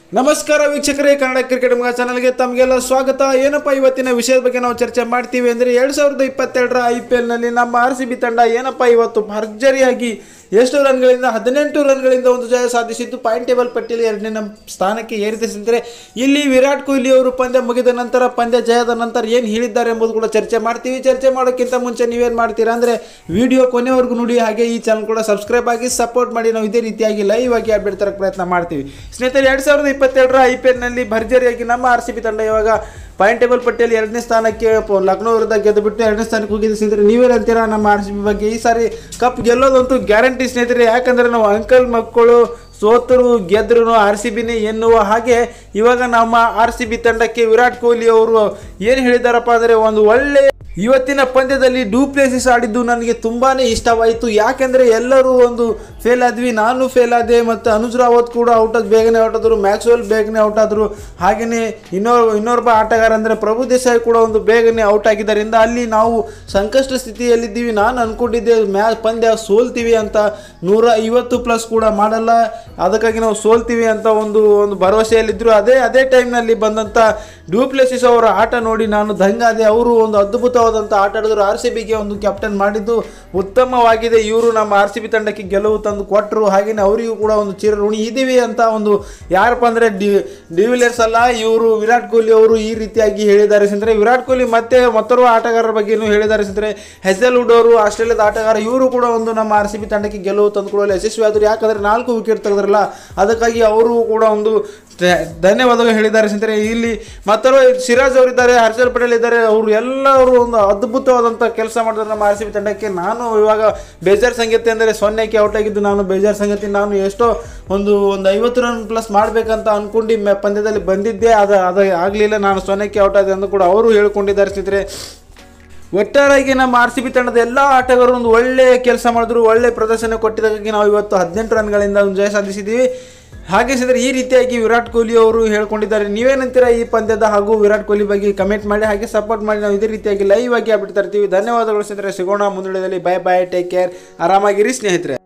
ನಮಸ್ಕಾರ ವೀಕ್ಷಕರೇ ಕನ್ನಡ ಕ್ರಿಕೆಟ್ ಮಗ ಚಾನಲ್ಗೆ ತಮಗೆಲ್ಲ ಸ್ವಾಗತ ಏನಪ್ಪ ಇವತ್ತಿನ ವಿಷಯದ ಬಗ್ಗೆ ನಾವು ಚರ್ಚೆ ಮಾಡ್ತೀವಿ ಅಂದರೆ ಎರಡು ಸಾವಿರದ ಇಪ್ಪತ್ತೆರಡರ ಐ ಪಿ ಎಲ್ನಲ್ಲಿ ನಮ್ಮ ಆರ್ ಸಿ ಬಿ ತಂಡ ಏನಪ್ಪ ಇವತ್ತು ಭರ್ಜರಿಯಾಗಿ ಎಷ್ಟು ರನ್ಗಳಿಂದ ಹದಿನೆಂಟು ರನ್ಗಳಿಂದ ಒಂದು ಜಯ ಸಾಧಿಸಿದ್ದು ಪಾಯಿಂಟ್ ಟೇಬಲ್ ಪಟ್ಟಿಯಲ್ಲಿ ಎರಡನೇ ನಮ್ಮ ಸ್ಥಾನಕ್ಕೆ ಏರಿದೆ ಸ್ನೇಹಿತರೆ ಇಲ್ಲಿ ವಿರಾಟ್ ಕೊಹ್ಲಿ ಅವರು ಪಂದ್ಯ ಮುಗಿದ ನಂತರ ಪಂದ್ಯ ಜಯದ ನಂತರ ಏನು ಹೇಳಿದ್ದಾರೆ ಎಂಬುದು ಕೂಡ ಚರ್ಚೆ ಮಾಡ್ತೀವಿ ಚರ್ಚೆ ಮಾಡೋಕ್ಕಿಂತ ಮುಂಚೆ ನೀವೇನು ಮಾಡ್ತೀರಾ ಅಂದರೆ ವಿಡಿಯೋ ಕೊನೆವರೆಗೂ ನೋಡಿ ಹಾಗೆ ಈ ಚಾನಲ್ ಕೂಡ ಸಬ್ಸ್ಕ್ರೈಬ್ ಆಗಿ ಸಪೋರ್ಟ್ ಮಾಡಿ ನಾವು ಇದೇ ರೀತಿಯಾಗಿ ಲೈವ್ ಆಗಿ ಅಪ್ಡೇಟ್ ತರಕ್ಕೆ ಪ್ರಯತ್ನ ಮಾಡ್ತೀವಿ ಸ್ನೇಹಿತರೆ ಎರಡು ಸಾವಿರದ ಇಪ್ಪತ್ತೆರಡರ ಐ ಪಿ ಎಲ್ನಲ್ಲಿ ಭರ್ಜರಿಯಾಗಿ ನಮ್ಮ ಆರ್ ಸಿ ಬಿ ತಂಡ ಇವಾಗ ಪಾಯಿಂಟ್ ಟೇಬಲ್ ಪಟ್ಟಿಯಲ್ಲಿ ಎರಡನೇ ಸ್ಥಾನಕ್ಕೆ ಪ- ಲಕ್ನೋ ವಿರುದ್ಧ ಗೆದ್ದು ಬಿಟ್ಟು ಎರಡನೇ ಸ್ಥಾನಕ್ಕೆ ಹೋಗಿದ್ದು ಸ್ನೇಹಿತರೆ ನೀವೇನು ಅಂತೀರಾ ನಮ್ಮ ಆರ್ ಸಿ ಬಿ ಬಗ್ಗೆ ಈ ಸಾರಿ ಕಪ್ ಗೆಲ್ಲೋದಂತೂ ಗ್ಯಾರಂಟಿ ಸ್ನೇಹಿತರೆ ಯಾಕಂದರೆ ನಾವು ಅಂಕಲ್ ಮಕ್ಕಳು ಸೋತರು ಗೆದ್ರು ಆರ್ ಸಿ ಬಿನೇ ಎನ್ನುವ ಹಾಗೆ ಇವಾಗ ನಮ್ಮ ಆರ್ ಸಿ ಬಿ ತಂಡಕ್ಕೆ ವಿರಾಟ್ ಕೊಹ್ಲಿ ಅವರು ಏನು ಹೇಳಿದಾರಪ್ಪ ಅಂದರೆ ಒಂದು ಒಳ್ಳೆ ಇವತ್ತಿನ ಪಂದ್ಯದಲ್ಲಿ ಡೂಪ್ಲೇಸಿಸ್ ಆಡಿದ್ದು ನನಗೆ ತುಂಬಾ ಇಷ್ಟವಾಯಿತು ಯಾಕೆಂದರೆ ಎಲ್ಲರೂ ಒಂದು ಫೇಲ್ ಆದ್ವಿ ನಾನು ಫೇಲ್ ಆದೆ ಮತ್ತು ಅನುಜ್ ರಾವತ್ ಕೂಡ ಔಟ್ ಆದ್ ಬೇಗನೆ ಔಟ್ ಆದರು ಮ್ಯಾಕ್ಸ್ವೆಲ್ ಬೇಗನೆ ಔಟ್ ಆದರು ಹಾಗೆಯೇ ಇನ್ನೋ ಇನ್ನೊಬ್ಬ ಆಟಗಾರ ಅಂದರೆ ಪ್ರಭು ದೇಸಾಯಿ ಕೂಡ ಒಂದು ಬೇಗನೆ ಔಟ್ ಆಗಿದ್ದರಿಂದ ಅಲ್ಲಿ ನಾವು ಸಂಕಷ್ಟ ಸ್ಥಿತಿಯಲ್ಲಿದ್ದೀವಿ ನಾನು ಅಂದ್ಕೊಂಡಿದ್ದೆ ಮ್ಯಾ ಪಂದ್ಯ ಸೋಲ್ತೀವಿ ಅಂತ ನೂರ ಐವತ್ತು ಪ್ಲಸ್ ಕೂಡ ಮಾಡಲ್ಲ ಅದಕ್ಕಾಗಿ ನಾವು ಸೋಲ್ತೀವಿ ಅಂತ ಒಂದು ಒಂದು ಭರವಸೆಯಲ್ಲಿದ್ದರು ಅದೇ ಅದೇ ಟೈಮ್ನಲ್ಲಿ ಬಂದಂಥ ಡ್ಯೂಪ್ಲೆಸಿಸ್ ಅವರ ಆಟ ನೋಡಿ ನಾನು ದಂಗಾದೆ ಅವರು ಒಂದು ಅದ್ಭುತವಾದಂಥ ಆಟ ಆಡಿದ್ರು ಆರ್ ಸಿ ಬಿಗೆ ಒಂದು ಕ್ಯಾಪ್ಟನ್ ಮಾಡಿದ್ದು ಉತ್ತಮವಾಗಿದೆ ಇವರು ನಮ್ಮ ಆರ್ ಸಿ ಬಿ ತಂಡಕ್ಕೆ ಗೆಲುವು ತಂದು ಕೊಟ್ಟರು ಹಾಗೆಯೇ ಅವರಿಗೂ ಕೂಡ ಒಂದು ಚಿರ ಋಣಿ ಇದೀವಿ ಅಂತ ಒಂದು ಯಾರಪ್ಪ ಅಂದರೆ ಡಿ ಡಿವಿಲಿಯರ್ಸ್ ಅಲ್ಲ ಇವರು ವಿರಾಟ್ ಕೊಹ್ಲಿ ಅವರು ಈ ರೀತಿಯಾಗಿ ಹೇಳಿದ್ದಾರೆ ಸ್ನೇಹಿತರೆ ವಿರಾಟ್ ಕೊಹ್ಲಿ ಮತ್ತೆ ಮತ್ತೋರ್ವ ಆಟಗಾರರ ಬಗ್ಗೆನೂ ಹೇಳಿದ್ದಾರೆ ಸ್ನೇಹಿತರೆ ಹೆಸಲ್ವುಡ್ ಅವರು ಆಸ್ಟ್ರೇಲಿಯಾದ ಆಟಗಾರ ಇವರು ಕೂಡ ಒಂದು ನಮ್ಮ ಆರ್ ಸಿ ಬಿ ತಂಡಕ್ಕೆ ಗೆಲುವು ತಂದುಕೊಳ್ಳಲು ಯಶಸ್ವಿ ಆದರು ಯಾಕಂದರೆ ನಾಲ್ಕು ವಿಕೆಟ್ ತೆಗೆದ್ರಲ್ಲ ಅದಕ್ಕಾಗಿ ಅವರು ಕೂಡ ಒಂದು ಧ- ಧನ್ಯವಾದಗಳು ಹೇಳಿದ್ದಾರೆ ಸ್ನೇಹಿತರೆ ಇಲ್ಲಿ ಮತ್ತೊರು ಸಿರಾಜ್ ಅವರಿದ್ದಾರೆ ಹರ್ಷಲ್ ಪಟೇಲ್ ಇದ್ದಾರೆ ಅವರು ಎಲ್ಲರೂ ಒಂದು ಅದ್ಭುತವಾದಂಥ ಕೆಲಸ ಮಾಡಿದ್ರು ನಮ್ಮ ಆರ್ ಸಿ ಬಿ ತಂಡಕ್ಕೆ ನಾನು ಇವಾಗ ಬೇಜಾರ್ ಸಂಗತಿ ಅಂದರೆ ಸೊನ್ನೆಗೆ ಔಟ್ ಆಗಿದ್ದು ನಾನು ಬೇಜಾರ್ ಸಂಗತಿ ನಾನು ಎಷ್ಟೋ ಒಂದು ಒಂದು ಐವತ್ತು ರನ್ ಪ್ಲಸ್ ಮಾಡಬೇಕಂತ ಅಂದ್ಕೊಂಡು ಮೆ- ಪಂದ್ಯದಲ್ಲಿ ಬಂದಿದ್ದೆ ಅದು ಅದು ಆಗಲಿಲ್ಲ ನಾನು ಸೊನ್ನೆಗೆ ಔಟ್ ಆಗಿದೆ ಅಂತ ಕೂಡ ಅವರು ಹೇಳ್ಕೊಂಡಿದ್ದಾರೆ ಸ್ನೇಹಿತರೆ ಒಟ್ಟಾರೆಯಾಗಿ ನಮ್ಮ ಆರ್ ಸಿ ಬಿ ತಂಡದ ಎಲ್ಲ ಆಟಗಾರರು ಒಂದು ಒಳ್ಳೆ ಕೆಲಸ ಮಾಡಿದ್ರು ಒಳ್ಳೆ ಪ್ರದರ್ಶನ ಕೊಟ್ಟಿದ್ದಕ್ಕಾಗಿ ನಾವು ಇವತ್ತು ಹದಿನೆಂಟು ರನ್ಗಳಿಂದ ಒಂದು ಜಯ ಸಾಧಿಸಿದ್ದೀವಿ ಹಾಗೆ ಸ್ನೇಹಿತರೆ ಈ ರೀತಿಯಾಗಿ ವಿರಾಟ್ ಕೊಹ್ಲಿ ಅವರು ಹೇಳ್ಕೊಂಡಿದ್ದಾರೆ ನೀವೇನಂತೀರಾ ಈ ಪಂದ್ಯದ ಹಾಗೂ ವಿರಾಟ್ ಕೊಹ್ಲಿ ಬಗ್ಗೆ ಕಮೆಂಟ್ ಮಾಡಿ ಹಾಗೆ ಸಪೋರ್ಟ್ ಮಾಡಿ ನಾವು ಇದೇ ರೀತಿಯಾಗಿ ಲೈವ್ ಆಗಿ ಅಪ್ಡೇಟ್ ತರ್ತೀವಿ ಧನ್ಯವಾದಗಳು ಸ್ನೇಹಿತರೆ ಸಿಗೋಣ ಮುಂದುಳಿದಲ್ಲಿ ಬೈ ಬೈ ಟೇಕ್ ಕೇರ್ ಆರಾಮಾಗಿರಿ ಸ್ನೇಹಿತರೆ